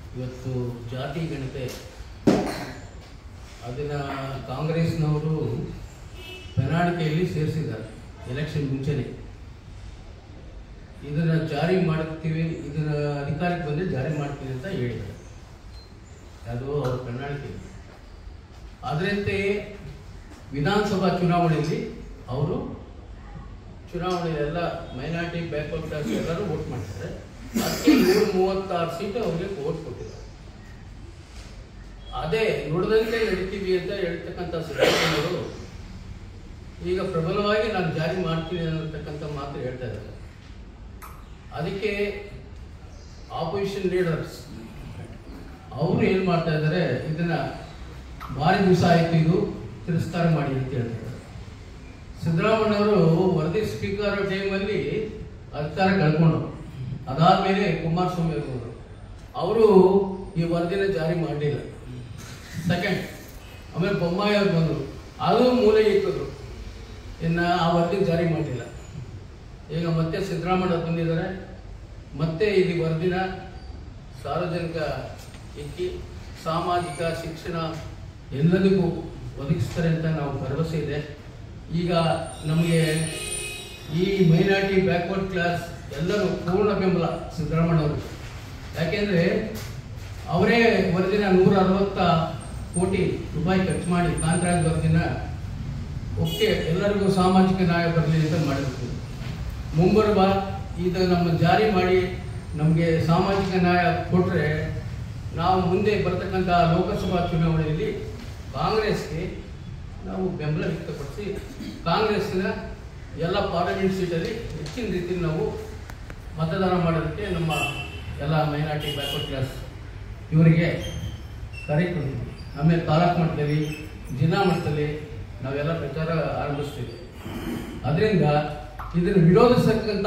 ಇವತ್ತು ಜಾತಿ ಗಣತೆ ಅದನ್ನು ಕಾಂಗ್ರೆಸ್ನವರು ಪ್ರಣಾಳಿಕೆಯಲ್ಲಿ ಸೇರಿಸಿದ್ದಾರೆ ಎಲೆಕ್ಷನ್ ಮುಂಚೆನೆ ಇದನ್ನು ಜಾರಿ ಮಾಡ್ತೀವಿ ಇದನ್ನು ಅಧಿಕಾರಕ್ಕೆ ಬಂದರೆ ಜಾರಿ ಮಾಡ್ತೀವಿ ಅಂತ ಹೇಳಿದ್ದಾರೆ ಅದು ಅವ್ರ ಪ್ರಣಾಳಿಕೆ ಅದರಂತೆ ವಿಧಾನಸಭಾ ಚುನಾವಣೆಯಲ್ಲಿ ಅವರು ಚುನಾವಣೆ ಎಲ್ಲ ಮೈನಾರಿಟಿ ಬ್ಯಾಕ್ವರ್ಡ್ ಕ್ಲಾಸ್ ಎಲ್ಲರೂ ವೋಟ್ ಮಾಡ್ತಾರೆ ಅದಕ್ಕೆ ನೂರ ಮೂವತ್ತಾರು ಸೀಟು ಅವ್ರಿಗೆ ವೋಟ್ ಕೊಟ್ಟಿದ್ದಾರೆ ಅದೇ ನುಡಿದಂತೆ ನಡಿತೀವಿ ಅಂತ ಹೇಳ್ತಕ್ಕಂಥ ಸಿದ್ದರಾಮಯ್ಯವರು ಈಗ ಪ್ರಬಲವಾಗಿ ನಾನು ಜಾರಿ ಮಾಡ್ತೀನಿ ಅನ್ನತಕ್ಕಂಥ ಮಾತು ಹೇಳ್ತಾ ಇದ್ದಾರೆ ಅದಕ್ಕೆ ಆಪೋಸಿಷನ್ ಲೀಡರ್ಸ್ ಅವರು ಏನು ಮಾಡ್ತಾ ಇದ್ದಾರೆ ಇದನ್ನ ಭಾರಿ ದಿವಸ ಆಯ್ತು ಇದು ತಿರಸ್ಕಾರ ಮಾಡಿ ಅಂತ ಹೇಳ್ತಾರೆ ಸಿದ್ದರಾಮಯ್ಯವರು ವರದಿ ಸ್ಪೀಕರ್ ಟೈಮಲ್ಲಿ ಅಧಿಕಾರ ಕಳ್ಕೊಂಡು ಅದಾದ್ಮೇಲೆ ಕುಮಾರಸ್ವಾಮಿ ಅವರು ಅವರು ಈ ವರದಿನ ಜಾರಿ ಮಾಡಲಿಲ್ಲ ಸೆಕೆಂಡ್ ಆಮೇಲೆ ಬೊಮ್ಮಾಯಿ ಅವ್ರು ಬಂದರು ಅದು ಮೂಲೆ ಇಕ್ಕಿದ್ರು ಇನ್ನು ಆ ವರದಿ ಜಾರಿ ಮಾಡಲಿಲ್ಲ ಈಗ ಮತ್ತೆ ಸಿದ್ದರಾಮಯ್ಯ ಅವ್ರು ಬಂದಿದ್ದಾರೆ ಮತ್ತೆ ಇದು ವರದಿನ ಸಾರ್ವಜನಿಕ ಇಕ್ಕಿ ಸಾಮಾಜಿಕ ಶಿಕ್ಷಣ ಎಲ್ಲರಿಗೂ ಒದಗಿಸ್ತಾರೆ ಅಂತ ನಾವು ಭರವಸೆ ಇದೆ ಈಗ ನಮಗೆ ಈ ಮೈನಾರಿಟಿ ಬ್ಯಾಕ್ವರ್ಡ್ ಕ್ಲಾಸ್ ಎಲ್ಲರೂ ಪೂರ್ಣ ಬೆಂಬಲ ಸಿದ್ದರಾಮಯ್ಯ ಅವರು ಯಾಕೆಂದರೆ ಅವರೇ ವರದಿನ ನೂರ ಅರವತ್ತ ಕೋಟಿ ರೂಪಾಯಿ ಖರ್ಚು ಮಾಡಿ ಕಾಂತರಾಜ್ ವರದಿನ ಒಕ್ಕೆ ಎಲ್ಲರಿಗೂ ಸಾಮಾಜಿಕ ನ್ಯಾಯ ಬರಲಿ ಅಂತ ಮಾಡಿರ್ತೀವಿ ಮುಂಬರುವ ಇದು ನಮ್ಮ ಜಾರಿ ಮಾಡಿ ನಮಗೆ ಸಾಮಾಜಿಕ ನ್ಯಾಯ ಕೊಟ್ಟರೆ ನಾವು ಮುಂದೆ ಬರ್ತಕ್ಕಂಥ ಲೋಕಸಭಾ ಚುನಾವಣೆಯಲ್ಲಿ ಕಾಂಗ್ರೆಸ್ಗೆ ನಾವು ಬೆಂಬಲ ವ್ಯಕ್ತಪಡಿಸಿ ಕಾಂಗ್ರೆಸ್ಸಿನ ಎಲ್ಲ ಪಾರ್ಲಿಮೆಂಟ್ ಸೀಟಲ್ಲಿ ಹೆಚ್ಚಿನ ರೀತಿಯಲ್ಲಿ ನಾವು ಮತದಾನ ಮಾಡೋದಕ್ಕೆ ನಮ್ಮ ಎಲ್ಲ ಮೈನಾರಿಟಿ ಬ್ಯಾಕ್ವರ್ಡ್ ಕ್ಲಾಸ್ ಇವರಿಗೆ ಕರೆ ಕೊಡ್ತೀವಿ ಆಮೇಲೆ ತಾಲೂಕು ಮಟ್ಟದಲ್ಲಿ ಜಿಲ್ಲಾ ಮಟ್ಟದಲ್ಲಿ ನಾವೆಲ್ಲ ಪ್ರಚಾರ ಆರಂಭಿಸ್ತೀವಿ ಅದರಿಂದ ಇದನ್ನು ವಿರೋಧಿಸತಕ್ಕಂಥ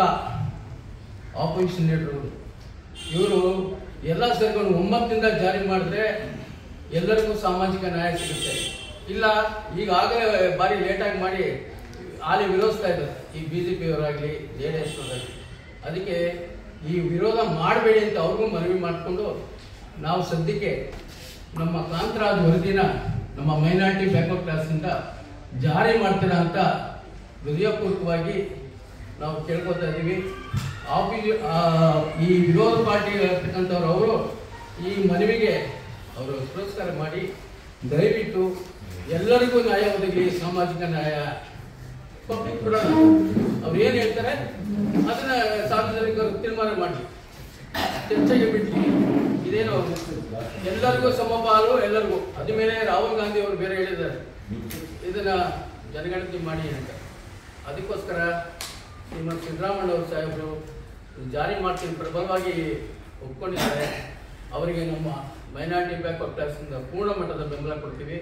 ಆಪೋಸಿಷನ್ ಲೀಡರ್ಗಳು ಇವರು ಎಲ್ಲ ಸೇರ್ಕೊಂಡು ಒಮ್ಮತದಿಂದ ಜಾರಿ ಮಾಡಿದ್ರೆ ಎಲ್ಲರಿಗೂ ಸಾಮಾಜಿಕ ನ್ಯಾಯ ಸಿಗುತ್ತೆ ಇಲ್ಲ ಈಗಾಗಲೇ ಭಾರಿ ಲೇಟಾಗಿ ಮಾಡಿ ಅಲ್ಲಿ ವಿರೋಧಿಸ್ತಾ ಇದ್ದಾರೆ ಈ ಬಿ ಜೆ ಪಿಯವರಾಗಲಿ ಜೆ ಡಿ ಎಸ್ ಅದಕ್ಕೆ ಈ ವಿರೋಧ ಮಾಡಬೇಡಿ ಅಂತ ಅವ್ರಿಗೂ ಮನವಿ ಮಾಡಿಕೊಂಡು ನಾವು ಸದ್ಯಕ್ಕೆ ನಮ್ಮ ಕಾಂತರಾಜ್ ವರದಿನ ನಮ್ಮ ಮೈನಾರಿಟಿ ಬ್ಯಾಕ್ವರ್ಡ್ ಕ್ಲಾಸಿಂದ ಜಾರಿ ಮಾಡ್ತೀರಾ ಅಂತ ಹೃದಯಪೂರ್ವಕವಾಗಿ ನಾವು ಕೇಳ್ಕೊತಾ ಇದ್ದೀವಿ ಆಫೀ ಆ, ಈ ವಿರೋಧ ಪಾರ್ಟಿ ಇರ್ತಕ್ಕಂಥವ್ರು ಅವರು ಈ ಮನವಿಗೆ ಅವರು ಪುರಸ್ಕಾರ ಮಾಡಿ ದಯವಿಟ್ಟು ಎಲ್ಲರಿಗೂ ನ್ಯಾಯ ಒದಗಲಿ ಸಾಮಾಜಿಕ ನ್ಯಾಯ ಪಬ್ಲಿಕ್ ಕೊಡೋಣ ಅವ್ರು ಏನು ಹೇಳ್ತಾರೆ ಅದನ್ನ ಸಾರ್ವಜನಿಕರು ತೀರ್ಮಾನ ಮಾಡಲಿ ಚರ್ಚೆಗೆ ಬಿಡ್ಲಿ ಇದೇನು ಎಲ್ಲರಿಗೂ ಸಮಪಾಲು ಎಲ್ಲರಿಗೂ ಅದ ಮೇಲೆ ರಾಹುಲ್ ಗಾಂಧಿ ಅವರು ಬೇರೆ ಹೇಳಿದ್ದಾರೆ ಇದನ್ನ ಜನಗಣತಿ ಮಾಡಿ ಅಂತ ಅದಕ್ಕೋಸ್ಕರ ಶ್ರೀಮಂತ ಸಿದ್ದರಾಮಯ್ಯ ಅವರು ಸಾಹೇಬರು ಜಾರಿ ಮಾಡ್ತೀನಿ ಪ್ರಬಲವಾಗಿ ಒಪ್ಕೊಂಡಿದ್ದಾರೆ ಅವರಿಗೆ ನಮ್ಮ ಮೈನಾರಿಟಿ ಬ್ಯಾಕ್ವರ್ಡ್ ಕ್ಲಾಸಿಂದ ಪೂರ್ಣ ಮಟ್ಟದ ಬೆಂಬಲ ಕೊಡ್ತೀವಿ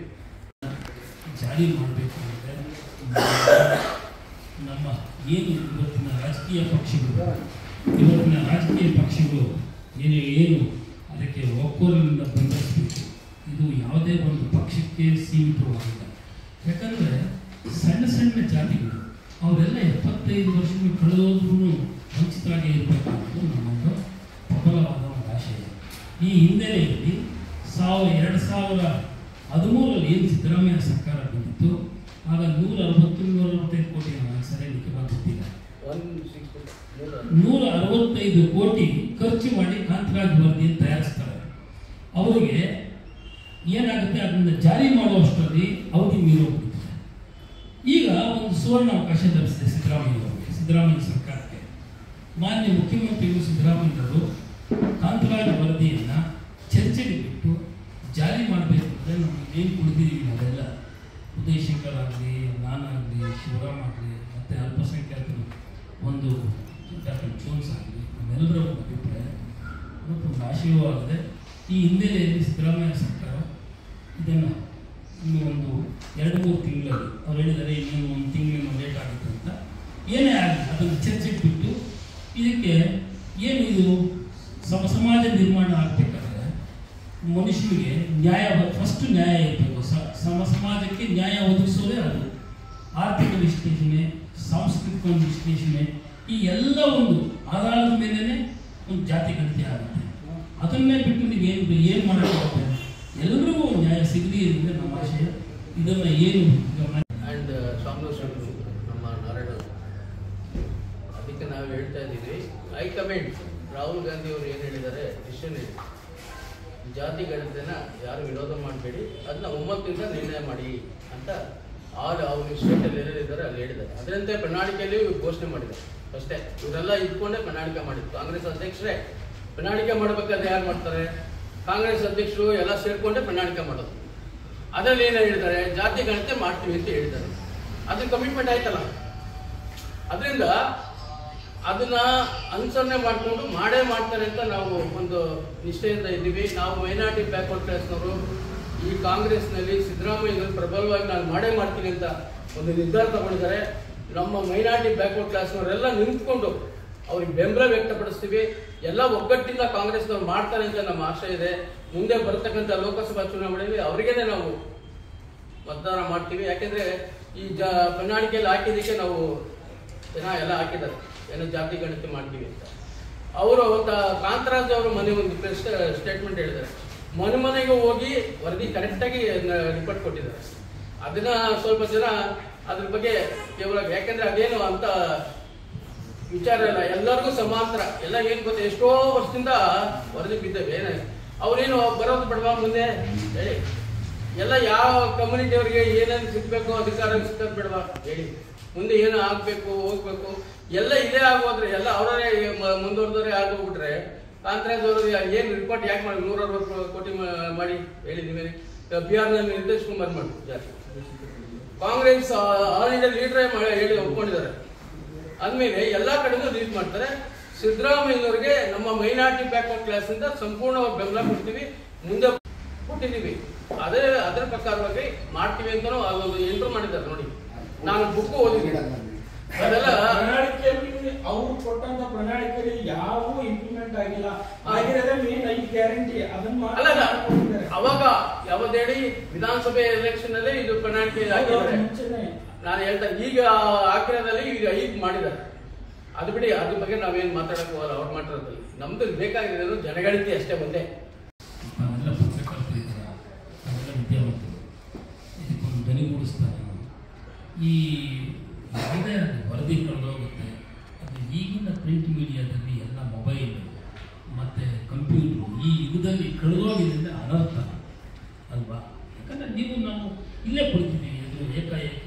ಜಾರಿ ಮಾಡಬೇಕು ಅಂದರೆ ನಮ್ಮ ಏನು ಇವತ್ತಿನ ರಾಜಕೀಯ ಪಕ್ಷಗಳು ಇವತ್ತಿನ ರಾಜಕೀಯ ಪಕ್ಷಗಳು ಏನು ಏನು ಅದಕ್ಕೆ ಒಕ್ಕೊರಲಿನಿಂದ ಬೆಂಬಲಿಸಬೇಕು ಇದು ಯಾವುದೇ ಒಂದು ಪಕ್ಷಕ್ಕೆ ಸೀಮಿತವಾಗಿಲ್ಲ ಯಾಕಂದರೆ ಸಣ್ಣ ಸಣ್ಣ ಜಾತಿಗಳು ಅವರೆಲ್ಲ ಎಪ್ಪತ್ತೈದು ವರ್ಷಗಳು ಕಳೆದೋದ್ರೂ ವಂಚಿತರಾಗಿ ಇರಬೇಕನ್ನೋದು ನಮ್ಮೊಂದು ಪ್ರಬಲವಾದ ಒಂದು ಆಶಯ ಈ ಹಿನ್ನೆಲೆಯಲ್ಲಿ ಸಾವಿರ ಎರಡು ಸಾವಿರ ಹದಿಮೂರರಲ್ಲಿ ಏನು ಸಿದ್ದರಾಮಯ್ಯ ಸರ್ಕಾರ ಬಂದಿತ್ತು ಆಗ ನೂರ ಅರವತ್ತು ನೂರ ಅರವತ್ತೈದು ಕೋಟಿ ನಾನು ಸರಿಯಾಗಿ ಗೊತ್ತಿಲ್ಲ ಒನ್ ಸಿಕ್ಸ್ ನೂರ ಅರವತ್ತೈದು ಕೋಟಿ ಖರ್ಚು ಮಾಡಿ ಕಾಂತರಾಜ್ ವರದಿಯನ್ನು ತಯಾರಿಸ್ತಾರೆ ಅವರಿಗೆ ಏನಾಗುತ್ತೆ ಅದನ್ನ ಜಾರಿ ಮಾಡುವಷ್ಟರಲ್ಲಿ ಅವಧಿ ಮೀರೋಗ್ಬಿಡುತ್ತೆ ಈಗ ಒಂದು ಸುವರ್ಣ ಅವಕಾಶ ಲಭಿಸಿದೆ ಸಿದ್ದರಾಮಯ್ಯ ಅವರಿಗೆ ಸಿದ್ದರಾಮಯ್ಯ ಸರ್ಕಾರಕ್ಕೆ ಮಾನ್ಯ ಮುಖ್ಯಮಂತ್ರಿಗಳು ಸಿದ್ದರಾಮಯ್ಯವರು ಕಾಂತರಾಜ್ ವರದಿಯನ್ನ ಚರ್ಚೆಗೆ ಬಿಟ್ಟು ಜಾರಿ ಮಾಡಬೇಕು ಅಂದರೆ ನಮಗೆ ಏನು ಕುಡಿದಿದ್ದೀವಿ ನಾವೆಲ್ಲ ಉದಯ್ ಶಂಕರ್ ಆಗಲಿ ನಾನಾಗಲಿ ಶಿವರಾಮ್ ಆಗಲಿ ಮತ್ತು ಅಲ್ಪಸಂಖ್ಯಾತರು ಒಂದು ಡಾಕ್ಟರ್ ಜೋನ್ಸ್ ಆಗಲಿ ನಮ್ಮೆಲ್ಲರ ಒಂದು ಅಭಿಪ್ರಾಯ ಮತ್ತು ಒಂದು ಆಶಯವೂ ಆಗಿದೆ ಈ ಹಿನ್ನೆಲೆಯಲ್ಲಿ ಸಿದ್ದರಾಮಯ್ಯ ಸರ್ಕಾರ ಇದನ್ನು ಇನ್ನು ಒಂದು ಎರಡು ಮೂರು ತಿಂಗಳಲ್ಲಿ ಅವ್ರು ಹೇಳಿದ್ದಾರೆ ಇನ್ನೊಂದು ಒಂದು ತಿಂಗಳಿನ ಲೇಟ್ ಆಗುತ್ತೆ ಅಂತ ಏನೇ ಆಗಲಿ ಅದನ್ನು ಚರ್ಚೆಗೆ ಬಿಟ್ಟು ಇದಕ್ಕೆ ಏನು ಇದು ಸಮ ಸಮಾಜ ನಿರ್ಮಾಣ ಆಗಬೇಕಾದ್ರೆ ಮನುಷ್ಯನಿಗೆ ನ್ಯಾಯ ಫಸ್ಟ್ ನ್ಯಾಯ ಇರಬೇಕು ಸಮ ಸಮಾಜಕ್ಕೆ ನ್ಯಾಯ ಒದಗಿಸೋದೇ ಅದು ಆರ್ಥಿಕ ವಿಶ್ಲೇಷಣೆ ಸಾಂಸ್ಕೃತಿಕ ಒಂದು ವಿಶ್ಲೇಷಣೆ ಈ ಎಲ್ಲ ಒಂದು ಆಧಾರದ ಮೇಲೇ ಒಂದು ಜಾತಿ ಗಣತಿ ಆಗುತ್ತೆ ಅದನ್ನೇ ಬಿಟ್ಟು ನೀವು ಏನು ಏನು ಮಾಡೋಕ್ಕಾಗುತ್ತೆ ಎಲ್ರಿಗೂ ನ್ಯಾಯ ಸಿಗಲಿ ಅಂದರೆ ನಮ್ಮ ಆಶಯ ಇದನ್ನು ಏನು ಗಮನ ಆ್ಯಂಡ್ ಸಾಮ್ರಾಜ್ ಶೆಟ್ರು ನಮ್ಮ ನಾರಾಯಣ ಅದಕ್ಕೆ ನಾವು ಹೇಳ್ತಾ ಇದ್ದೀವಿ ಹೈಕಮಾಂಡ್ ರಾಹುಲ್ ಗಾಂಧಿ ಅವರು ಏನು ಹೇಳಿದ್ದಾರೆ ಡಿಸಿಷನ್ ಹೇಳಿ ಜಾತಿ ಗಣತಿನ ಯಾರು ವಿರೋಧ ಮಾಡಬೇಡಿ ಅದನ್ನ ಒಮ್ಮತ್ತಿಂದ ನಿರ್ಣಯ ಮಾಡಿ ಅಂತ ಆರು ಅವ್ರು ಸ್ಟೇಟಲ್ಲಿ ಎಲ್ಲೆಲ್ಲಿದ್ದಾರೆ ಅಲ್ಲಿ ಹೇಳಿದ್ದಾರೆ ಅದರಂತೆ ಪ್ರಣಾಳಿಕೆಯಲ್ಲಿ ಇವ್ರು ಘೋಷಣೆ ಮಾಡಿದ್ದಾರೆ ಅಷ್ಟೇ ಇವರೆಲ್ಲ ಇದ್ಕೊಂಡೇ ಪ್ರಣಾಳಿಕೆ ಮಾಡಿದ್ರು ಕಾಂಗ್ರೆಸ್ ಅಧ್ಯಕ್ಷರೇ ಪ್ರಣಾಳಿಕೆ ಮಾಡಬೇಕಾದ್ರೆ ಯಾರು ಮಾಡ್ತಾರೆ ಕಾಂಗ್ರೆಸ್ ಅಧ್ಯಕ್ಷರು ಎಲ್ಲ ಸೇರ್ಕೊಂಡೇ ಪ್ರಣಾಳಿಕೆ ಮಾಡೋದು ಅದರಲ್ಲಿ ಏನು ಹೇಳಿದ್ದಾರೆ ಜಾತಿ ಗಣತಿ ಮಾಡ್ತೀವಿ ಅಂತ ಹೇಳಿದ್ದಾರೆ ಅದು ಕಮಿಟ್ಮೆಂಟ್ ಆಯ್ತಲ್ಲ ಅದರಿಂದ ಅದನ್ನ ಅನುಸರಣೆ ಮಾಡಿಕೊಂಡು ಮಾಡೇ ಮಾಡ್ತಾರೆ ಅಂತ ನಾವು ಒಂದು ನಿಷ್ಠೆಯಿಂದ ಇದ್ದೀವಿ ನಾವು ಮೈನಾರಿಟಿ ಬ್ಯಾಕ್ವರ್ಡ್ ಕ್ಲಾಸ್ನವರು ಈ ಕಾಂಗ್ರೆಸ್ನಲ್ಲಿ ಸಿದ್ದರಾಮಯ್ಯನವರು ಪ್ರಬಲವಾಗಿ ನಾನು ಮಾಡೇ ಮಾಡ್ತೀನಿ ಅಂತ ಒಂದು ನಿರ್ಧಾರ ತಗೊಂಡಿದ್ದಾರೆ ನಮ್ಮ ಮೈನಾರಿಟಿ ಬ್ಯಾಕ್ವರ್ಡ್ ಕ್ಲಾಸ್ನವರೆಲ್ಲ ನಿಂತ್ಕೊಂಡು ಅವ್ರಿಗೆ ಬೆಂಬಲ ವ್ಯಕ್ತಪಡಿಸ್ತೀವಿ ಎಲ್ಲ ಒಗ್ಗಟ್ಟಿಂದ ಕಾಂಗ್ರೆಸ್ನವ್ರು ಮಾಡ್ತಾರೆ ಅಂತ ನಮ್ಮ ಆಶಯ ಇದೆ ಮುಂದೆ ಬರ್ತಕ್ಕಂಥ ಲೋಕಸಭಾ ಚುನಾವಣೆಯಲ್ಲಿ ಅವರಿಗೇನೆ ನಾವು ಮತದಾನ ಮಾಡ್ತೀವಿ ಯಾಕೆಂದ್ರೆ ಈ ಜ ಪ್ರಣಾಳಿಕೆಯಲ್ಲಿ ಹಾಕಿದ್ದಕ್ಕೆ ನಾವು ಜನ ಎಲ್ಲ ಹಾಕಿದ್ದಾರೆ ಏನೋ ಜಾತಿ ಗಣತಿ ಮಾಡ್ತೀವಿ ಅಂತ ಅವರು ಅವತ್ತ ಕಾಂತರಾಜ್ ಅವರು ಮನೆ ಒಂದು ಪ್ರೆಸ್ ಸ್ಟೇಟ್ಮೆಂಟ್ ಹೇಳಿದ್ದಾರೆ ಮನೆ ಮನೆಗೆ ಹೋಗಿ ವರದಿ ಕರೆಕ್ಟಾಗಿ ರಿಪೋರ್ಟ್ ಕೊಟ್ಟಿದ್ದಾರೆ ಅದನ್ನ ಸ್ವಲ್ಪ ಜನ ಅದ್ರ ಬಗ್ಗೆ ಕೇವಲ ಯಾಕೆಂದ್ರೆ ಅದೇನು ಅಂತ ವಿಚಾರ ಇಲ್ಲ ಎಲ್ಲರಿಗೂ ಸಮಾಂತರ ಎಲ್ಲ ಏನ್ ಗೊತ್ತಾ ಎಷ್ಟೋ ವರ್ಷದಿಂದ ವರದಿ ಬಿದ್ದೇವೆ ಏನ ಅವ್ರೇನು ಬರೋದು ಬಿಡವಾ ಮುಂದೆ ಹೇಳಿ ಎಲ್ಲ ಯಾವ ಕಮ್ಯುನಿಟಿ ಅವರಿಗೆ ಏನೇನು ಸಿಗ್ಬೇಕು ಅಧಿಕಾರ ಸಿಗ್ತದೆ ಬಿಡವಾ ಹೇಳಿ ಮುಂದೆ ಏನು ಆಗ್ಬೇಕು ಹೋಗ್ಬೇಕು ಎಲ್ಲ ಇದೇ ಆಗೋದ್ರೆ ಎಲ್ಲ ಅವರೇ ಮುಂದುವರೆದವರೇ ಆಗೋಗ್ಬಿಟ್ರೆ ಕಾಂತರಾಜ್ ಅವರು ಏನು ರಿಪೋರ್ಟ್ ಯಾಕೆ ಮಾಡಿ ನೂರ ಅರವತ್ತು ಕೋಟಿ ಮಾ- ಮಾಡಿ ಹೇಳಿದ್ದೀವಿ ಬಿಹಾರ್ನಲ್ಲಿ ನಿತೀಶ್ ಕುಮಾರ್ ಮಾಡಿ ಜಾಸ್ತಿ ಕಾಂಗ್ರೆಸ್ ಆಲ್ ಇಂಡಿಯಾ ಲೀಡರೇ ಹೇಳಿ ಒಪ್ಕೊಂಡಿದ್ದಾರೆ ಅಂದಮೇಲೆ ಎಲ್ಲಾ ಕಡೆನೂ ರೀಚ್ ಮಾಡ್ತಾರೆ ಸಿದ್ದರಾಮಯ್ಯನವರಿಗೆ ನಮ್ಮ ಮೈನಾರಿಟಿ ಬ್ಯಾಕ್ವರ್ಡ್ ಕ್ಲಾಸ್ ಇಂದ ಸಂಪೂರ್ಣವಾಗಿ ಬೆಂಬಲ ಕೊಡ್ತೀವಿ ಮುಂದೆ ಕೊಟ್ಟಿದ್ದೀವಿ ಅದೇ ಅದರ ಪ್ರಕಾರವಾಗಿ ಮಾಡ್ತೀವಿ ಅಂತಾನು ಅದೊಂದು ಎಂಟ್ರು ಮಾಡಿದ್ದಾರೆ ನೋಡಿ ನಾನು ಬುಕ್ ಓದಿದ್ದೀನಿ ಅದೆಲ್ಲ ಪ್ರಣಾಳಿಕೆಯಲ್ಲಿ ಅವ್ರು ಕೊಟ್ಟಂತ ಪ್ರಣಾಳಿಕೆಯಲ್ಲಿ ಯಾವೂ ಇಂಪ್ಲಿಮೆಂಟ್ ಆಗಿಲ್ಲ ಆಗಿರೋದೇ ಮೇನ್ ಐದು ಗ್ಯಾರಂಟಿ ಅದನ್ನ ಅಲ್ಲ ಅಲ್ಲ. ಮಾತ್ರ ಕೊಟ್ಟಿದ್ದಾರೆ. ಅವಾಗ ಯಾವ್ದೇಳಿ ವಿಧಾನಸಭೆ ಎಲೆಕ್ಷನ್ ಅಲ್ಲಿ ಇದು ಪ್ರಣಾಳಿಕೆ ಹೌದು, ಹಾಕಿದ್ದಾರೆ ಮುಂಚೆನೆ. ನಾನು ಹೇಳ್ತಾ ಈಗ ಹಾಕಿರೋದ್ರಲ್ಲಿ ಈಗ ಐದು ಮಾಡಿದ್ದಾರೆ ಅದು ಬಿಡಿ ಅದ್ರ ಬಗ್ಗೆ ನಾವೇನ್ ಮಾತಾಡಕ್ ಹೋಗಲ್ಲ ಅವ್ರು ಮಾಡಿರೋದ್ರಲ್ಲಿ ನಮ್ದು ಬೇಕಾಗಿರೋದು ಜನಗಣತಿ ಅಷ್ಟೇ ಒಂದೇ ನಾವೆಲ್ಲ ಪತ್ರಕರ್ತರಿದ್ದೀರ ನಾವೆಲ್ಲ ವಿದ್ಯಾವಂತರು ಇದಕ್ಕೊಂದು ದನಿಗೂಡಿಸ್ತಾರೆ ನಾವು ಈ ಯಾವುದೇ ಅದು ವರದಿ ಕಳೆದೋಗುತ್ತೆ ಅದು ಈಗಿನ ಪ್ರಿಂಟ್ ಮೀಡಿಯಾದಲ್ಲಿ ಎಲ್ಲ ಮೊಬೈಲ್ ಮತ್ತು ಕಂಪ್ಯೂಟ್ರು ಈ ಯುಗದಲ್ಲಿ ಕಳೆದೋಗಿದ್ದರಿಂದ ಅನರ್ಥ ಅಲ್ವಾ ಯಾಕಂದರೆ ನೀವು ನಾವು ಇಲ್ಲೇ ಕೊಡ್ತೀವಿ ಎದುರು ಏಕಾಏಕಿ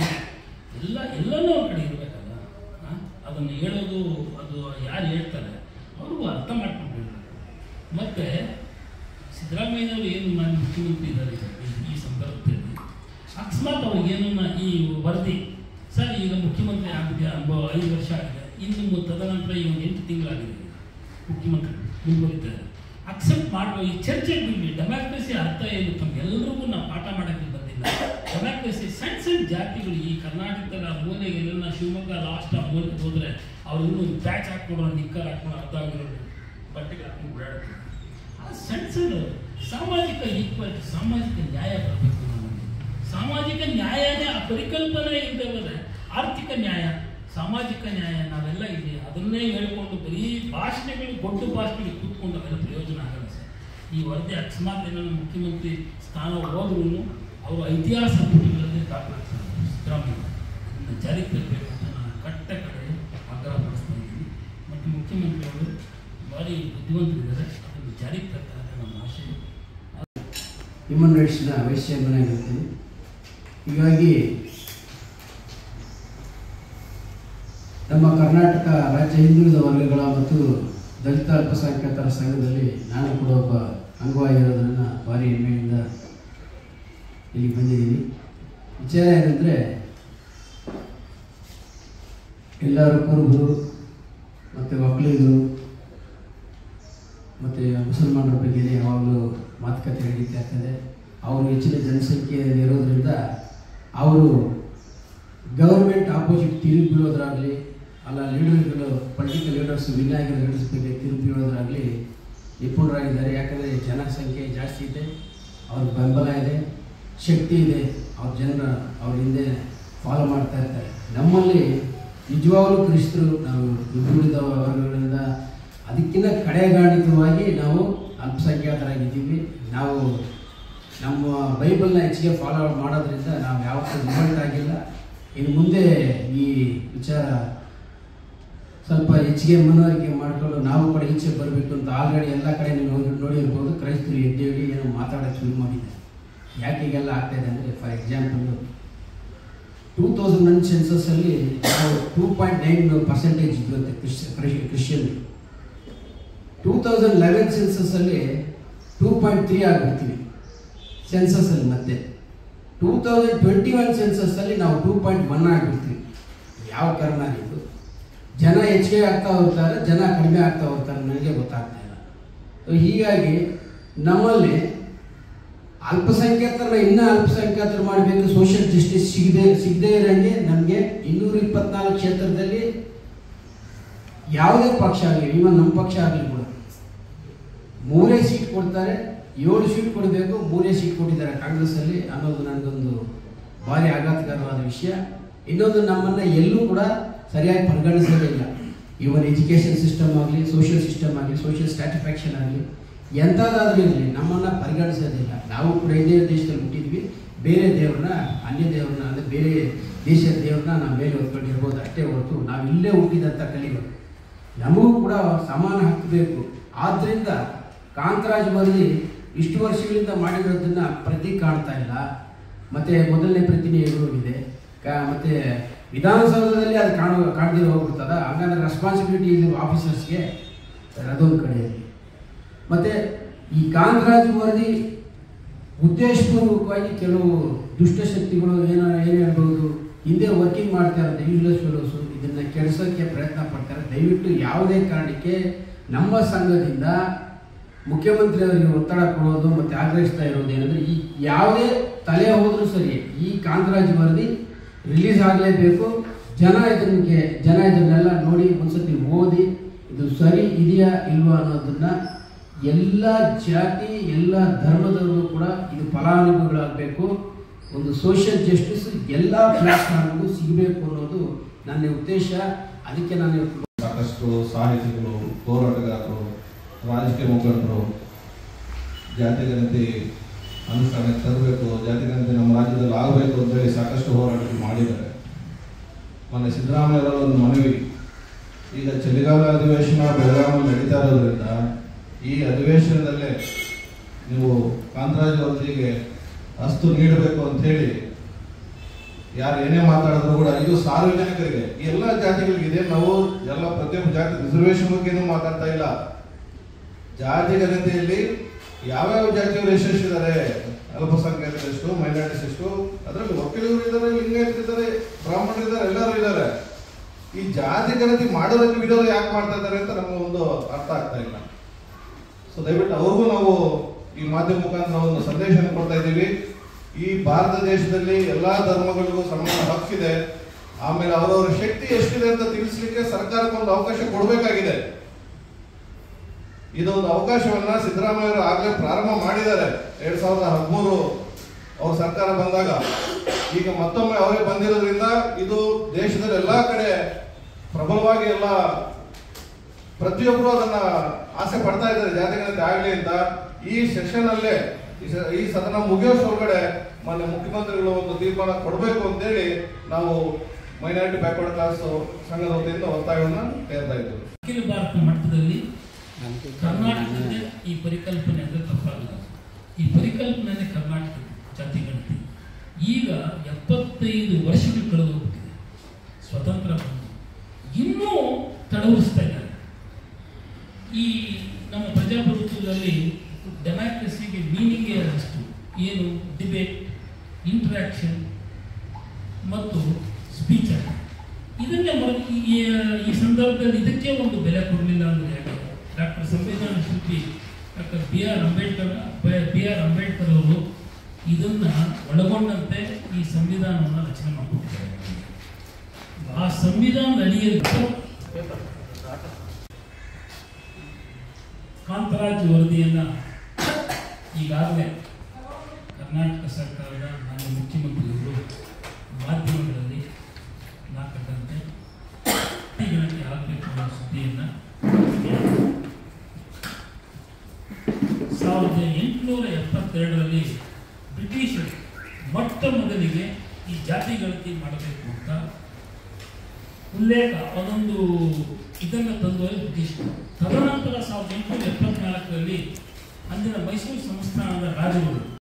ಎಲ್ಲ ಎಲ್ಲನೂ ಒಂದು ಕಡೆ ಇರಬೇಕಲ್ಲ ಅದನ್ನು ಹೇಳೋದು ಅದು ಯಾರು ಹೇಳ್ತಾರೆ ಅವ್ರಿಗೂ ಅರ್ಥ ಮಾಡ್ಕೊಂಡು ಹೇಳ್ಬೇಕು ಮತ್ತು ಸಿದ್ದರಾಮಯ್ಯನವರು ಏನು ನಾನು ಮುಖ್ಯಮಂತ್ರಿ ಇದ್ದಾರೆ ಈಗ ಈ- ಈ ಸಂದರ್ಭದಲ್ಲಿ ಅಕಸ್ಮಾತ್ ಅವ್ರಿಗೇನನ್ನ ಈ ವರದಿ ಸರ್ ಈಗ ಮುಖ್ಯಮಂತ್ರಿ ಆಗಿದೆ ಅಂಬ ಐದು ವರ್ಷ ಆಗಿದೆ ಇನ್ನು ಮು- ತದನಂತರ ಈ ಒಂದು ಎಂಟು ತಿಂಗಳಾಗಿದೆ ಮುಖ್ಯಮಂತ್ರಿ ಮುಂದುವರಿತಾರೆ ಅಕ್ಸೆಪ್ಟ್ ಮಾಡುವ ಈ ಚರ್ಚೆ ಬಿಡಿ ಡೆಮಾಕ್ರಸಿ ಅರ್ಥ ಏನು ತಮ್ಗೆಲ್ಲರಿಗೂ ನಾವು ಪಾಠ ಮಾಡೋಕ್ಕೆ ಬಂದಿಲ್ಲ ಡೆಮಾಕ್ರಸಿ ಸಣ್ಣ ಸಣ್ಣ ಜಾತಿಗಳು ಈ ಕರ್ನಾಟಕದ ಮೂಲೆಗೆ ಎಲ್ಲ ಶಿವಮೊಗ್ಗ ಲಾಸ್ಟ್ ಆ ಮೂಲೆಗೆ ಹೋದ್ರೆ ಅವ್ರು ಇನ್ನೂ ಒಂದು ಪ್ಯಾಚ್ ಹಾಕ್ಕೊಡೋ ನಿಕ್ಕರ್ ಹಾಕ್ಕೊಂಡು ಅರ್ಧ ಆಗಿರೋ ಬಟ್ಟೆಗೆ ಹಾಕೊಂಡು ಓಡಾಡ್ತಾರೆ ಆ ಸಣ್ಣ ಸಣ್ಣ ಸಾಮಾಜಿಕ ಈಕ್ವಾಲಿಟಿ ಸಾಮಾಜಿಕ ನ್ಯಾಯ ಬರಬೇಕು ನಮಗೆ ಸಾಮಾಜಿಕ ನ್ಯಾಯನೇ ಆ ಪರಿಕಲ್ಪನೆ ಇಲ್ಲದೆ ಹೋದರೆ ಆರ್ಥಿಕ ನ್ಯಾಯ ಸಾಮಾಜಿಕ ನ್ಯಾಯ ನಾವೆಲ್ಲ ಇಲ್ಲಿ ಅದನ್ನೇ ಹೇಳ್ಕೊಂಡು ಬರೀ ಭಾಷಣಗಳು ದೊಡ್ಡ ಭಾಷಣಗಳು ಕೂತ್ಕೊಂಡು ಅವೆಲ್ಲ ಪ್ರಯೋಜನ ಆಗಲ್ಲ ಸರ್ ಈ ವರದಿ ಅಕಸ್ಮಾತ್ ಏನಾದ್ರು ಮುಖ್ಯಮಂತ್ರಿ ಸ್ಥಾನ ಹೋದ್ರೂ ಅವರು ಇತಿಹಾಸ ಪುಟಗಳಲ್ಲಿ ದಾಖಲಿಸ್ತಾರೆ ಸಿದ್ದರಾಮಯ್ಯ ಇದನ್ನು ಜಾರಿಗೆ ತರಬೇಕು ಅಂತ ನಾನು ಕಟ್ಟ ಕಡೆ ಆಗ್ರಹ ಪಡಿಸ್ತಾ ಇದ್ದೀನಿ ಮತ್ತು ಮುಖ್ಯಮಂತ್ರಿ ಅವರು ಭಾರಿ ಬುದ್ಧಿವಂತರಿದ್ದಾರೆ ಅದನ್ನು ಜಾರಿಗೆ ತರ್ತಾರೆ ಅಂತ ನಮ್ಮ ಆಶಯ ಹ್ಯೂಮನ್ ರೈಟ್ಸ್ನ ವೈಸ್ ಚೇರ್ಮನ್ ಆಗಿರ್ತೀನಿ ಹೀಗಾಗಿ ನಮ್ಮ ಕರ್ನಾಟಕ ರಾಜ್ಯ ಹಿಂದುಳಿದ ವರ್ಗಗಳ ಮತ್ತು ದಲಿತ ಅಲ್ಪಸಂಖ್ಯಾತರ ಸಂಘದಲ್ಲಿ ನಾನು ಕೂಡ ಒಬ್ಬ ಅಂಗವಾಗಿರೋದನ್ನು ಭಾರಿ ಹೆಮ್ಮೆಯಿಂದ ಇಲ್ಲಿ ಬಂದಿದ್ದೀನಿ ವಿಚಾರ ಏನಂದರೆ ಎಲ್ಲರೂ ಕುರುಬರು ಮತ್ತು ಒಕ್ಕಲಿಗರು ಮತ್ತು ಮುಸಲ್ಮಾನರ ಬಗ್ಗೆ ಯಾವಾಗಲೂ ಮಾತುಕತೆ ನಡೀತಾ ಇರ್ತದೆ ಅವರು ಹೆಚ್ಚಿನ ಜನಸಂಖ್ಯೆಯಲ್ಲಿ ಇರೋದ್ರಿಂದ ಅವರು ಗೌರ್ಮೆಂಟ್ ಆಪೋಸಿಟ್ ತಿರುಗಿ ಬೀಳೋದ್ರಾಗಲಿ ಅಲ್ಲ ಲೀಡರ್ಗಳು ಪೊಲಿಟಿಕಲ್ ಲೀಡರ್ಸ್ ವಿನಾಯಕರ ಲೀಡರ್ಸ್ ಬಗ್ಗೆ ತಿರುಗಿ ಬೀಳೋದ್ರಾಗಲಿ ನಿಪುಣರಾಗಿದ್ದಾರೆ ಯಾಕಂದರೆ ಜನಸಂಖ್ಯೆ ಜಾಸ್ತಿ ಇದೆ ಅವ್ರ ಬೆಂಬಲ ಇದೆ ಶಕ್ತಿ ಇದೆ ಅವ್ರ ಜನರ ಅವ್ರ ಹಿಂದೆ ಫಾಲೋ ಮಾಡ್ತಾ ಇರ್ತಾರೆ ನಮ್ಮಲ್ಲಿ ನಿಜವಾಗ್ಲೂ ಕ್ರಿಸ್ತರು ನಾವು ಹಿಂದುಳಿದ ವರ್ಗಗಳಿಂದ ಅದಕ್ಕಿಂತ ಕಡೆಗಾಣಿತವಾಗಿ ನಾವು ಅಲ್ಪಸಂಖ್ಯಾತರಾಗಿದ್ದೀವಿ ನಾವು ನಮ್ಮ ಬೈಬಲ್ನ ಹೆಚ್ಚಿಗೆ ಫಾಲೋ ಮಾಡೋದ್ರಿಂದ ನಾವು ಯಾವತ್ತೂ ರಿವಲ್ಟ್ ಆಗಿಲ್ಲ ಇನ್ನು ಮುಂದೆ ಈ ವಿಚಾರ ಸ್ವಲ್ಪ ಹೆಚ್ಚಿಗೆ ಮನವರಿಕೆ ಮಾಡಿಕೊಂಡು ನಾವು ಕೂಡ ಈಚೆ ಬರಬೇಕು ಅಂತ ಆಲ್ರೆಡಿ ಎಲ್ಲ ಕಡೆ ನೀವು ನೋಡಿ- ನೋಡಿರ್ಬೋದು ಕ್ರೈಸ್ತರು ಎದ್ದೇಳಿ ಏನೋ ಮಾತಾಡೋಕ್ಕೆ ಶುರು ಮಾಡಿದ್ದಾರೆ ಯಾಕೆ ಹೀಗೆಲ್ಲ ಆಗ್ತಾ ಇದೆ ಅಂದರೆ for example two thousand one ಸೆನ್ಸಸ್ಸಲ್ಲಿ ನಾವು ಟೂ ಪಾಯಿಂಟ್ ನೈನ್ ಪರ್ಸೆಂಟೇಜ್ ಇದ್ದಂತೆ ಕ್ರಿಶ್ಚ ಕ್ರಿಶ್ಚಿಯನ್ ಟೂ ತೌಸಂಡ್ ಲೆವೆನ್ ಸೆನ್ಸಸ್ಸಲ್ಲಿ ಟೂ ಪಾಯಿಂಟ್ ತ್ರೀ ಆಗಿರ್ತೀವಿ ಸೆನ್ಸಸ್ಸಲ್ಲಿ ಮತ್ತೆ ಟೂ ತೌಸಂಡ್ ಟ್ವೆಂಟಿ ಒನ್ ಸೆನ್ಸಸ್ಸಲ್ಲಿ ನಾವು ಟೂ ಪಾಯಿಂಟ್ ಒನ್ ಆಗಿರ್ತೀವಿ ಯಾವ ಕಾರಣ ಇದು ಜನ ಹೆಚ್ಚಿಗೆ ಆಗ್ತಾ ಹೋಗ್ತಾರೆ ಜನ ಕಡಿಮೆ ಆಗ್ತಾ ಹೋಗ್ತಾರೆ ನನಗೆ ಗೊತ್ತಾಗ್ತಾ ಇಲ್ಲ So ಹೀಗಾಗಿ ನಮ್ಮಲ್ಲಿ ಅಲ್ಪಸಂಖ್ಯಾತರ ಇನ್ನೂ ಅಲ್ಪಸಂಖ್ಯಾತರು ಮಾಡಬೇಕು ಸೋಷಿಯಲ್ ಜಸ್ಟಿಸ್ ಸಿಗದೆ ಸಿಗದೆ ಇರೋಂಗೆ ನಮಗೆ ಇನ್ನೂರ ಇಪ್ಪತ್ನಾಲ್ಕು ಕ್ಷೇತ್ರದಲ್ಲಿ ಯಾವುದೇ ಪಕ್ಷ ಆಗಲಿ ಇವನ್ ನಮ್ಮ ಪಕ್ಷ ಆಗಲಿ ಕೂಡ ಮೂರೇ ಸೀಟ್ ಕೊಡ್ತಾರೆ ಏಳು ಸೀಟ್ ಕೊಡಬೇಕು ಮೂರೇ ಸೀಟ್ ಕೊಟ್ಟಿದ್ದಾರೆ ಕಾಂಗ್ರೆಸ್ಸಲ್ಲಿ ಅನ್ನೋದು ನನಗೊಂದು ಭಾರಿ ಆಘಾತಕರವಾದ ವಿಷಯ ಇನ್ನೊಂದು ನಮ್ಮನ್ನು ಎಲ್ಲೂ ಕೂಡ ಸರಿಯಾಗಿ ಪರಿಗಣಿಸೋದೇ ಇಲ್ಲ ಇವನ್ ಎಜುಕೇಷನ್ ಸಿಸ್ಟಮ್ ಆಗಲಿ ಸೋಷಿಯಲ್ ಸಿಸ್ಟಮ್ ಆಗಲಿ ಸೋಷಿಯಲ್ ಸ್ಟ್ಯಾಟಿಫ್ಯಾಕ್ಷನ್ ಆಗಲಿ ಎಂಥದ್ದಾದ್ರೂ ಇರಲಿ ನಮ್ಮನ್ನು ಪರಿಗಣಿಸೋದಿಲ್ಲ ನಾವು ಕೂಡ ಇದೇ ದೇಶದಲ್ಲಿ ಹುಟ್ಟಿದ್ವಿ ಬೇರೆ ದೇವ್ರನ್ನ ಅನ್ಯ ದೇವ್ರನ್ನ ಅಂದರೆ ಬೇರೆ ದೇಶದ ದೇವ್ರನ್ನ ನಾವು ಮೇಲೆ ಹೊತ್ಕೊಂಡಿರ್ಬೋದು ಅಷ್ಟೇ ಹೊರತು ನಾವು ಇಲ್ಲೇ ಹುಟ್ಟಿದಂಥ ಕಲಿಗಳು ನಮಗೂ ಕೂಡ ಸಮಾನ ಹಕ್ಕು ಬೇಕು ಆದ್ದರಿಂದ ಕಾಂತರಾಜ್ ವರದಿ ಇಷ್ಟು ವರ್ಷಗಳಿಂದ ಮಾಡಿರೋದನ್ನ ಪ್ರತಿ ಕಾಣ್ತಾ ಇಲ್ಲ ಮತ್ತೆ ಮೊದಲನೇ ಪ್ರತಿನೇ ಎದುರೋಗಿದೆ ಕಾ ಮತ್ತೆ ವಿಧಾನಸೌಧದಲ್ಲಿ ಅದು ಕಾಣೋ ಕಾಣದಿರೋ ಹೋಗ್ಬಿಡ್ತದ ಹಂಗಂದ್ರೆ ರೆಸ್ಪಾನ್ಸಿಬಿಲಿಟಿ ಇರೋ ಆಫೀಸರ್ಸ್ಗೆ ಅದೊಂದು ಕಡೆಯಲ್ಲಿ ಮತ್ತೆ ಈ ಕಾಂತರಾಜ್ ವರದಿ ಉದ್ದೇಶಪೂರ್ವಕವಾಗಿ ಕೆಲವು ದುಷ್ಟಶಕ್ತಿಗಳು ಏನೋ ಏನು ಹೇಳ್ಬೋದು ಹಿಂದೆ ವರ್ಕಿಂಗ್ ಮಾಡ್ತಾ ಇರೋದು ಯೂಸ್ಲೆಸ್ ಫೆಲೋಸು ಇದನ್ನ ಕೆಡಿಸೋಕ್ಕೆ ಪ್ರಯತ್ನ ಪಡ್ತಾರೆ ದಯವಿಟ್ಟು ಯಾವುದೇ ಕಾರಣಕ್ಕೆ ನಮ್ಮ ಸಂಘದಿಂದ ಮುಖ್ಯಮಂತ್ರಿ ಅವರಿಗೆ ಒತ್ತಡ ಕೊಡೋದು ಮತ್ತೆ ಆಗ್ರಹಿಸ್ತಾ ಇರೋದು ಏನಂದ್ರೆ ಈ ಯಾವುದೇ ತಲೆ ಹೋದ್ರೂ ಸರಿ ಈ ಕಾಂತರಾಜ್ ವರದಿ ರಿಲೀಸ್ ಆಗಲೇಬೇಕು ಜನ ಇದಕ್ಕೆ ಜನ ಇದನ್ನೆಲ್ಲ ನೋಡಿ ಒಂದ್ಸತಿ ಓದಿ ಇದು ಸರಿ ಇದೆಯಾ ಇಲ್ವಾ ಅನ್ನೋದನ್ನ ಎಲ್ಲ ಜಾತಿ ಎಲ್ಲ ಧರ್ಮದವರು ಕೂಡ ಇದು ಫಲಾನುಭವಿಗಳಾಗಬೇಕು ಒಂದು ಸೋಷಿಯಲ್ ಜಸ್ಟಿಸ್ ಎಲ್ಲ ಪ್ಲಾಟ್ಫಾರ್ಮ್ಗೂ ಸಿಗಬೇಕು ಅನ್ನೋದು ನನ್ನ ಉದ್ದೇಶ ಅದಕ್ಕೆ ನಾನು ಇವತ್ತು ಸಾಕಷ್ಟು ಸಾಹಿತಿಗಳು ಹೋರಾಟಗಾರರು ರಾಜಕೀಯ ಮುಖಂಡರು ಜಾತಿ ಗಣತಿ ಅನುಷ್ಠಾನಕ್ಕೆ ತರಬೇಕು ಜಾತಿ ಗಣತಿ ನಮ್ಮ ರಾಜ್ಯದಲ್ಲಿ ಆಗಬೇಕು ಅಂತೇಳಿ ಸಾಕಷ್ಟು ಹೋರಾಟಗಳು ಮಾಡಿದ್ದಾರೆ ಮೊನ್ನೆ ಸಿದ್ದರಾಮಯ್ಯ ಅವರ ಒಂದು ಮನವಿ ಈಗ ಚಳಿಗಾಲ ಅಧಿವೇಶನ ಬೆಳಗಾವಿಯಲ್ಲಿ ನಡೀತಾ ಇರೋದ್ರಿಂದ ಈ ಅಧಿವೇಶನದಲ್ಲೇ ನೀವು ಕಾಂತರಾಜ್ ಅವರಿಗೆ ಅಸ್ತು ನೀಡಬೇಕು ಅಂತ ಹೇಳಿ ಯಾರು ಏನೇ ಮಾತಾಡಿದ್ರು ಕೂಡ ಇದು ಸಾರ್ವಜನಿಕರಿಗೆ ಈ ಎಲ್ಲ ಜಾತಿಗಳಿಗಿದೆ ನಾವು ಎಲ್ಲ ಪ್ರತಿಯೊಬ್ಬ ಜಾತಿ ರಿಸರ್ವೇಶನ್ ಬಗ್ಗೆ ಏನು ಮಾತಾಡ್ತಾ ಇಲ್ಲ ಜಾತಿ ಗಣತಿಯಲ್ಲಿ ಯಾವ್ಯಾವ ಜಾತಿಯವರು ಎಷ್ಟೆಷ್ಟಿದ್ದಾರೆ ಅಲ್ಪಸಂಖ್ಯಾತರು ಎಷ್ಟು ಮೈನಾರಿಟೀಸ್ ಎಷ್ಟು ಅದರಲ್ಲಿ ಒಕ್ಕಲಿಗರು ಇದ್ದಾರೆ ಲಿಂಗಾಯತರು ಇದ್ದಾರೆ ಬ್ರಾಹ್ಮಣರು ಇದ್ದಾರೆ ಎಲ್ಲರೂ ಇದ್ದಾರೆ ಈ ಜಾತಿ ಗಣತಿ ಮಾಡೋದಕ್ಕೆ ವಿರೋಧ ಯಾಕೆ ಮಾಡ್ತಾ ಇದ್ದಾರೆ ಅಂತ ನಮ್ಗೆ ಒಂದು ಅರ್ಥ ಆಗ್ತಾ ಇಲ್ಲ ಸೊ ದಯವಿಟ್ಟು ಅವ್ರಿಗೂ ನಾವು ಈ ಮಾಧ್ಯಮ ಮುಖಾಂತರ ಒಂದು ಸಂದೇಶ ಕೊಡ್ತಾ ಇದ್ದೀವಿ ಈ ಭಾರತ ದೇಶದಲ್ಲಿ ಎಲ್ಲಾ ಧರ್ಮಗಳಿಗೂ ಸಮಾನ ಹಕ್ಕಿದೆ ಆಮೇಲೆ ಅವರವರ ಶಕ್ತಿ ಎಷ್ಟಿದೆ ಅಂತ ತಿಳಿಸ್ಲಿಕ್ಕೆ ಸರ್ಕಾರಕ್ಕೆ ಒಂದು ಅವಕಾಶ ಕೊಡಬೇಕಾಗಿದೆ ಇದೊಂದು ಅವಕಾಶವನ್ನ ಸಿದ್ದರಾಮಯ್ಯ ಅವರು ಆಗ್ಲೇ ಪ್ರಾರಂಭ ಮಾಡಿದ್ದಾರೆ ಎರಡ್ ಸಾವಿರದ ಹದಿಮೂರು ಅವ್ರ ಸರ್ಕಾರ ಬಂದಾಗ ಈಗ ಮತ್ತೊಮ್ಮೆ ಅವರೇ ಬಂದಿರೋದ್ರಿಂದ ಇದು ದೇಶದಲ್ಲಿ ಎಲ್ಲಾ ಕಡೆ ಪ್ರಬಲವಾಗಿ ಎಲ್ಲ ಪ್ರತಿಯೊಬ್ಬರು ಅದನ್ನ ಆಸೆ ಪಡ್ತಾ ಇದ್ದಾರೆ ಜಾತಿಗಣತಿ ಆಗ್ಲಿ ಅಂತ ಈ ಸೆಷನ್ ಅಲ್ಲೇ ಈ ಸ- ಈ ಸದನ ಮುಗಿಯೋಷ್ಟೊಳಗಡೆ ಮೊನ್ನೆ ಮುಖ್ಯಮಂತ್ರಿಗಳು ಒಂದು ತೀರ್ಮಾನ ಕೊಡಬೇಕು ಅಂತೇಳಿ ನಾವು ಮೈನಾರಿಟಿ ಬ್ಯಾಕ್ವರ್ಡ್ ಕ್ಲಾಸ್ ಸಂಘದ ವತಿಯಿಂದ ಒತ್ತಾಯವನ್ನು ಹೇಳ್ತಾ ಇದ್ದೇವೆ ಅಖಿಲ ಭಾರತ ಮಟ್ಟದಲ್ಲಿ ಕರ್ನಾಟಕದ ಈ ಪರಿಕಲ್ಪನೆ ಅಂದ್ರೆ ತಪ್ಪಾಗಲ್ಲ ಈ ಪರಿಕಲ್ಪನೆ ಕರ್ನಾಟಕ ಜಾತಿ ಗಣತಿ ಈಗ ಎಪ್ಪತ್ತೈದು ವರ್ಷಗಳು ಕಳೆದು ಹೋಗ್ಬಿಟ್ಟಿದೆ ಸ್ವತಂತ್ರ ಬಂದು ಇನ್ನೂ ತಡವರಿಸ್ತಾ ಇದ್ದಾರೆ ಈ ನಮ್ಮ ಪ್ರಜಾಪ್ರಭುತ್ವದಲ್ಲಿ ಡೆಮಾಕ್ರಸಿಗೆ ಮೀನಿಂಗೇ ಅಷ್ಟು ಏನು ಡಿಬೇಟ್ ಇಂಟ್ರಾಕ್ಷನ್ ಮತ್ತು ಸ್ಪೀಚ್ ಇದನ್ನೇ ಮರೆತು ಈ ಈ ಸಂದರ್ಭದಲ್ಲಿ ಇದಕ್ಕೆ ಒಂದು ಬೆಲೆ ಕೊಡಲಿಲ್ಲ ಅಂದ್ರೆ ಹೇಗೆ ಡಾಕ್ಟರ್ ಸಂವಿಧಾನ ಶಿಲ್ಪಿ doctor B R Ambedkar B R Ambedkar ಅವರು ಇದನ್ನ ಒಳಗೊಂಡಂತೆ ಈ ಸಂವಿಧಾನವನ್ನು ರಚನೆ ಮಾಡಿಕೊಟ್ಟಿದ್ದಾರೆ ಆ ಸಂವಿಧಾನದ ಅಡಿಯಲ್ಲಿ ಪೇಪರ್ ಕಾಂತರಾಜ್ ವರದಿಯನ್ನ ಈಗಾಗಲೇ ಕರ್ನಾಟಕ ಸರ್ಕಾರದ ಮಾನ್ಯ ಮುಖ್ಯಮಂತ್ರಿಗಳು ಮಾಧ್ಯಮಗಳಲ್ಲಿ ನಾಲ್ಕಂತೆ ಗಣತಿ ಆಗಬೇಕು ಅನ್ನೋ ಸುದ್ದಿಯನ್ನು ಸಾವಿರದ ಎಂಟುನೂರ ಎಪ್ಪತ್ತೆರಡರಲ್ಲಿ ಬ್ರಿಟಿಷರು ಮೊಟ್ಟ ಮೊದಲಿಗೆ ಈ ಜಾತಿ ಗಣತಿ ಮಾಡಬೇಕು ಅಂತ ಉಲ್ಲೇಖ ಅದೊಂದು ಇದನ್ನು ತಂದವರು ಬ್ರಿಟಿಷರು ತದನಂತರ ಸಾವಿರದ ಎಂಟುನೂರ ಎಪ್ಪತ್ನಾಲ್ಕರಲ್ಲಿ ಅಂದಿನ ಮೈಸೂರು ಸಂಸ್ಥಾನದ ರಾಜರು